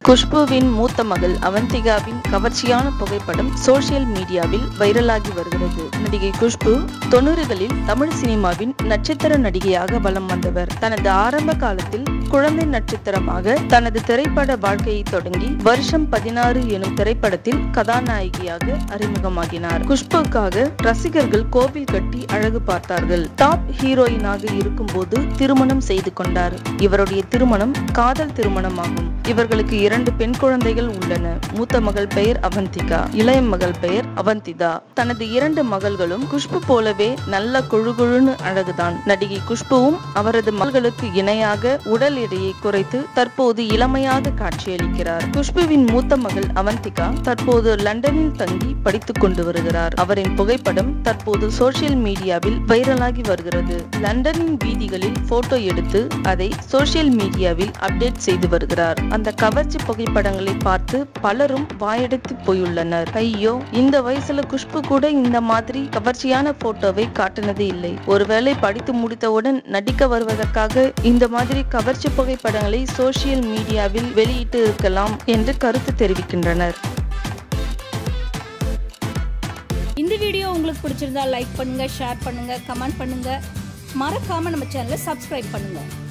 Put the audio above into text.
குஷ்புவின் மூத்த மகள் அவந்திகாவின் கவர்ச்சியான புகைப்படம் சோசியல் மீடியாவில் வைரலாகி வருகிறது நடிகை குஷ்பு தொண்ணூறுகளில் தமிழ் சினிமாவின் நட்சத்திர நடிகையாக வலம் வந்தவர் தனது ஆரம்ப காலத்தில் குழந்தை நட்சத்திரமாக தனது திரைப்பட வாழ்க்கையை தொடங்கி வருஷம் பதினாறு எனும் திரைப்படத்தில் கதாநாயகியாக அறிமுகமாகினார் குஷ்புக்காக ரசிகர்கள் கோவில் கட்டி அழகு பார்த்தார்கள் டாப் ஹீரோயினாக இருக்கும்போது திருமணம் செய்து கொண்டார் இவருடைய திருமணம் காதல் திருமணமாகும் இவர்களுக்கு இரண்டு பெண் குழந்தைகள் உள்ளன மூத்த மகள் பெயர் அவந்திகா இளைய மகள் பெயர் அவந்திதா தனது இரண்டு மகள்களும் குஷ்பு போலவே நல்ல குழுகுழுன்னு அழகுதான் நடிகை குஷ்புவும் அவரது மகள்களுக்கு இணையாக உடல் எடையை குறைத்து தற்போது இளமையாக காட்சியளிக்கிறார் குஷ்புவின் மூத்த மகள் அவந்திகா தற்போது லண்டனில் தங்கி படித்துக் கொண்டு வருகிறார் அவரின் புகைப்படம் தற்போது சோசியல் மீடியாவில் வைரலாகி வருகிறது லண்டனின் வீதிகளில் போட்டோ எடுத்து அதை சோசியல் மீடியாவில் அப்டேட் செய்து வருகிறார் அந்த கவர்ச்சி புகைப்படங்களை பார்த்து பலரும் வாயடைத்து போயுள்ளனர் ஐயோ இந்த வயசுல குஷ்பு கூட இந்த மாதிரி கவர்ச்சியான போட்டோவை காட்டினதே இல்லை ஒருவேளை படித்து முடித்தவுடன் நடிக்க வருவதற்காக இந்த மாதிரி கவர்ச்சி புகைப்படங்களை சோசியல் மீடியாவில் வெளியிட்டு இருக்கலாம் என்று கருத்து தெரிவிக்கின்றனர் இந்த வீடியோ உங்களுக்கு பிடிச்சிருந்தா லைக் பண்ணுங்க ஷேர் பண்ணுங்க கமெண்ட் பண்ணுங்க மறக்காம நம்ம சேனலை சப்ஸ்கிரைப் பண்ணுங்க